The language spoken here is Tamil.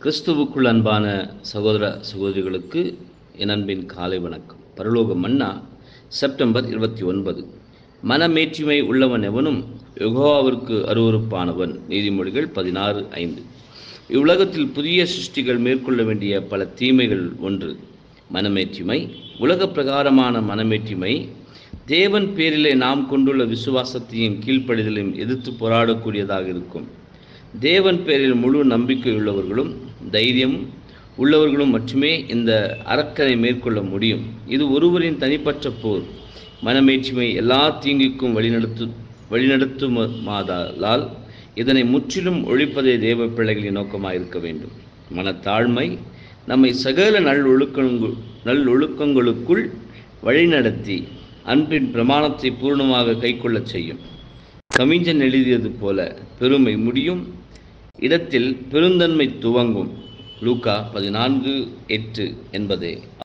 கிறிஸ்துவுக்குள் அன்பான சகோதர சகோதரிகளுக்கு என் அன்பின் காலை வணக்கம் பரலோக மன்னா செப்டம்பர் இருபத்தி ஒன்பது மனமேற்றுமை உள்ளவன் எவனும் யெகோவாவிற்கு அருவருப்பானவன் நீதிமொழிகள் பதினாறு ஐந்து இவ்வுலகத்தில் புதிய சிருஷ்டிகள் மேற்கொள்ள வேண்டிய பல தீமைகள் ஒன்று மனமேற்றுமை உலக பிரகாரமான மனமேற்றுமை தேவன் பேரிலே நாம் கொண்டுள்ள விசுவாசத்தையும் கீழ்ப்படிதலையும் எதிர்த்து போராடக்கூடியதாக இருக்கும் தேவன் பேரில் முழு நம்பிக்கை உள்ளவர்களும் தைரியம் உள்ளவர்களும் மட்டுமே இந்த அரக்கனை மேற்கொள்ள முடியும் இது ஒருவரின் தனிப்பட்ட போர் மனமேற்றுமை எல்லா தீங்குக்கும் வழிநடத்து வழிநடத்துமாதால் இதனை முற்றிலும் ஒழிப்பதே தேவ பிள்ளைகளின் நோக்கமாக இருக்க வேண்டும் மனத்தாழ்மை நம்மை சகல நல்லொழுக்கங்கு நல்லொழுக்கங்களுக்குள் வழிநடத்தி அன்பின் பிரமாணத்தை பூர்ணமாக கைக்கொள்ளச் செய்யும் கவிஞன் எழுதியது போல பெருமை முடியும் இடத்தில் பெருந்தன்மை துவங்கும் லூக்கா பதினான்கு எட்டு என்பதே